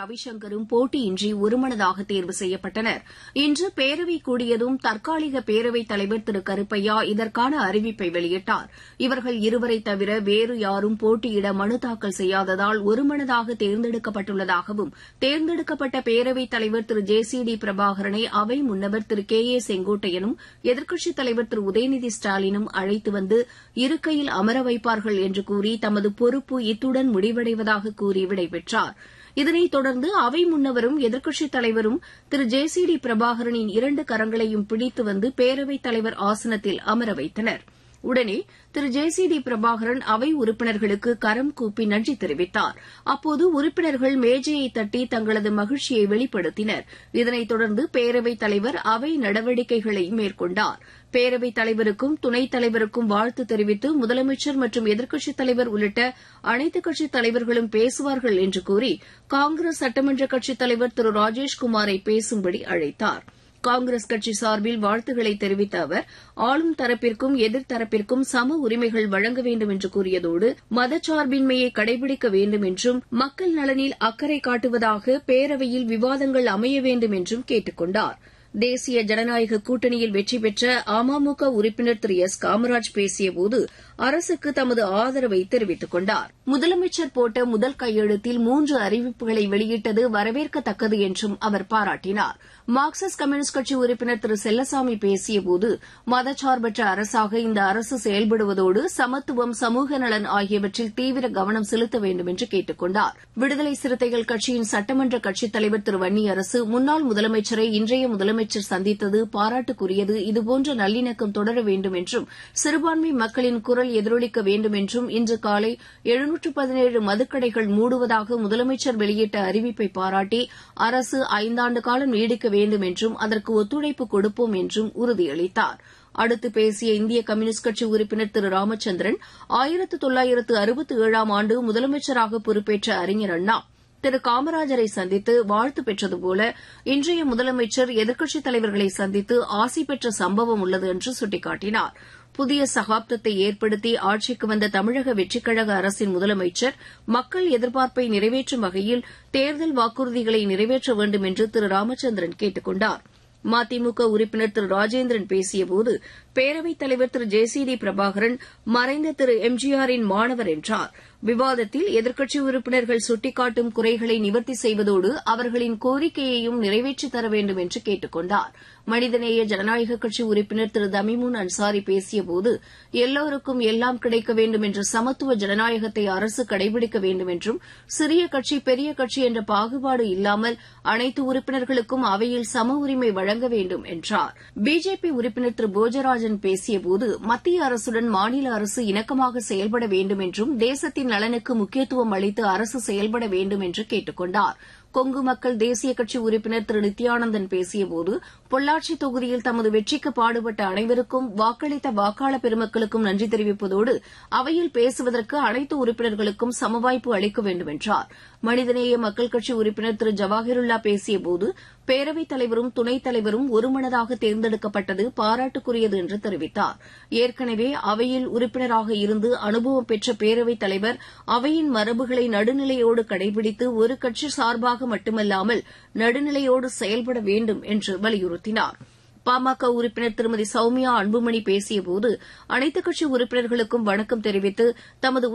ரவிசங்கரும் போட்டியின்றி ஒருமனதாக தேர்வு செய்யப்பட்டனர் இன்று பேரவை கூடியதும் தற்காலிக பேரவைத் தலைவர் திரு கருப்பையா இதற்கான அறிவிப்பை வெளியிட்டார் இவர்கள் இருவரை தவிர வேறு யாரும் போட்டியிட மனு தாக்கல் செய்யாததால் ஒருமனதாக தேர்ந்தெடுக்கப்பட்டுள்ளதாகவும் தேர்ந்தெடுக்கப்பட்ட பேரவைத் தலைவர் திரு ஜே சி டி பிரபாகரனை அவை முன்னவர் திரு கே ஏ செங்கோட்டையனும் எதிர்க்கட்சித் தலைவர் திரு உதயநிதி ஸ்டாலினும் அழைத்து வந்து இருக்கையில் அமர வைப்பார்கள் என்று கூறி தமது பொறுப்பு இத்துடன் முடிவடைவதாக கூறி விடைபெற்றார் இதனைத் தொடர்ந்து அவை முன்னவரும் எதிர்க்கட்சித் தலைவரும் திரு ஜே சி டி பிரபாகரனின் இரண்டு கரங்களையும் பிடித்து வந்து பேரவைத் தலைவர் ஆசனத்தில் அமர வைத்தனர் உடனே திரு ஜே சி டி பிரபாகரன் அவை உறுப்பினர்களுக்கு கரம் கூப்பி நன்றி தெரிவித்தார் அப்போது உறுப்பினர்கள் மேஜையை தட்டி தங்களது மகிழ்ச்சியை வெளிப்படுத்தினர் இதனைத் தொடர்ந்து பேரவைத் தலைவர் அவை நடவடிக்கைகளை மேற்கொண்டார் பேரவைத் தலைவருக்கும் துணைத் தலைவருக்கும் வாழ்த்து தெரிவித்து முதலமைச்சர் மற்றும் எதிர்க்கட்சித் தலைவர் உள்ளிட்ட அனைத்துக் கட்சித் தலைவர்களும் பேசுவார்கள் என்று கூறி காங்கிரஸ் சட்டமன்ற கட்சித் தலைவர் திரு ராஜேஷ்குமாரை பேசும்படி அழைத்தாா் காங்கிரஸ் கட்சி சார்பில் வாழ்த்துக்களை தெரிவித்த அவர் ஆளும் தரப்பிற்கும் எதிர்த்தரப்பிற்கும் சம உரிமைகள் வழங்க வேண்டும் என்று கூறியதோடு மதச்சார்பின்மையை கடைபிடிக்க வேண்டும் என்றும் மக்கள் நலனில் அக்கறை காட்டுவதாக பேரவையில் விவாதங்கள் அமைய வேண்டும் என்றும் கேட்டுக் கொண்டார் தேசிய ஜனநாயக கூட்டணியில் வெற்றி பெற்ற அமமுக உறுப்பினர் திரு எஸ் காமராஜ் பேசியபோது அரசுக்கு தமது ஆதரவை தெரிவித்துக் கொண்டார் முதலமைச்சர் போட்ட முதல் கையெழுத்தில் மூன்று அறிவிப்புகளை வெளியிட்டது வரவேற்கத்தக்கது என்றும் அவர் பாராட்டினார் மார்க்சிஸ்ட் கம்யூனிஸ்ட் கட்சி உறுப்பினர் திரு செல்லசாமி பேசியபோது மதச்சார்பற்ற அரசாக இந்த அரசு செயல்படுவதோடு சமத்துவம் சமூக நலன் ஆகியவற்றில் தீவிர கவனம் செலுத்த வேண்டும் என்று கேட்டுக் கொண்டார் விடுதலை சிறுத்தைகள் கட்சியின் சட்டமன்ற கட்சித் தலைவர் திரு வன்னியரசு முன்னாள் முதலமைச்சரை இன்றைய முதலமைச்சர் சந்தித்தது பாராட்டுக்குரியது இதுபோன்ற நல்லிணக்கம் தொடர வேண்டும் என்றும் சிறுபான்மை மக்களின் குரல் எதிரொலிக்க வேண்டும் என்றும் இன்று காலை எழுநூற்று பதினேழு மதுக்கடைகள் மூடுவதாக முதலமைச்சர் வெளியிட்ட அறிவிப்பை பாராட்டி அரசு ஐந்தாண்டு காலம் நீடிக்க வேண்டும் என்றும் அதற்கு ஒத்துழைப்பு கொடுப்போம் என்றும் உறுதியளித்தார் அடுத்து பேசிய இந்திய கம்யூனிஸ்ட் கட்சி உறுப்பினர் திரு ராமச்சந்திரன் ஆயிரத்து தொள்ளாயிரத்து அறுபத்தி ஏழாம் ஆண்டு முதலமைச்சராக பொறுப்பேற்ற அறிஞர் அண்ணா திரு காமராஜரை சந்தித்து வாழ்த்து பெற்றதுபோல இன்றைய முதலமைச்சர் எதிர்க்கட்சித் தலைவர்களை சந்தித்து ஆசி பெற்ற சம்பவம் உள்ளது என்று சுட்டிக்காட்டினார் புதிய சகாப்தத்தை ஏற்படுத்தி ஆட்சிக்கு வந்த தமிழக வெற்றிக்கழக அரசின் முதலமைச்சர் மக்கள் எதிர்பார்ப்பை நிறைவேற்றும் வகையில் தேர்தல் வாக்குறுதிகளை நிறைவேற்ற வேண்டும் என்று திரு ராமச்சந்திரன் கேட்டுக் கொண்டார் மதிமுக உறுப்பினர் திரு ராஜேந்திரன் பேசியபோது பேரவைத் தலைவர் திரு ஜே சி டி பிரபாகரன் மறைந்த திரு எம் ஜி ஆரின் மாணவர் என்றார் விவாதத்தில் எதிர்க்கட்சி உறுப்பினர்கள் சுட்டிக்காட்டும் குறைகளை நிவர்த்தி செய்வதோடு அவர்களின் கோரிக்கையையும் நிறைவேற்றித் தர வேண்டும் என்று கேட்டுக் கொண்டார் மனிதநேய ஜனநாயக கட்சி உறுப்பினர் திரு தமிமுன் அன்சாரி பேசியபோது எல்லோருக்கும் எல்லாம் கிடைக்க வேண்டும் என்ற சமத்துவ ஜனநாயகத்தை அரசு கடைபிடிக்க வேண்டும் என்றும் சிறிய கட்சி பெரிய கட்சி என்ற பாகுபாடு இல்லாமல் அனைத்து உறுப்பினர்களுக்கும் அவையில் சம உரிமை வழங்க வேண்டும் என்றார் பிஜேபி உறுப்பினர் திரு போஜராஜன் பேசியபோது மத்திய அரசுடன் மாநில அரசு இணக்கமாக செயல்பட வேண்டும் என்றும் தேசத்தின் நலனுக்கு முக்கியத்துவம் அளித்து அரசு செயல்பட வேண்டும் என்று கேட்டுக் கொண்டார் கொங்கு மக்கள் தேசிய கட்சி உறுப்பினர் திரு நித்யானந்தன் பேசியபோது பொள்ளாச்சி தொகுதியில் தமது வெற்றிக்கு பாடுபட்ட அனைவருக்கும் வாக்களித்த வாக்காளர் பெருமக்களுக்கும் நன்றி தெரிவிப்பதோடு அவையில் பேசுவதற்கு அனைத்து உறுப்பினர்களுக்கும் சமவாய்ப்பு அளிக்க வேண்டும் என்றார் மனிதநேய மக்கள் கட்சி உறுப்பினர் திரு ஜவாஹிருல்லா பேசியபோது பேரவைத் தலைவரும் துணைத் தலைவரும் ஒருமனதாக தேர்ந்தெடுக்கப்பட்டது பாராட்டுக்குரியது என்று தெரிவித்தார் ஏற்கனவே அவையில் உறுப்பினராக இருந்து அனுபவம் பெற்ற பேரவைத் தலைவர் அவையின் மரபுகளை நடுநிலையோடு கடைபிடித்து ஒரு கட்சி சார்பாக மட்டுமல்லாமல் நடுநிலையோடு செயல்பட வேண்டும் என்று வலியுறுத்தினார் பாமக உறுப்பினர் திருமதி சௌமியா அன்புமணி பேசியபோது அனைத்துக் கட்சி உறுப்பினர்களுக்கும் வணக்கம் தெரிவித்து தமது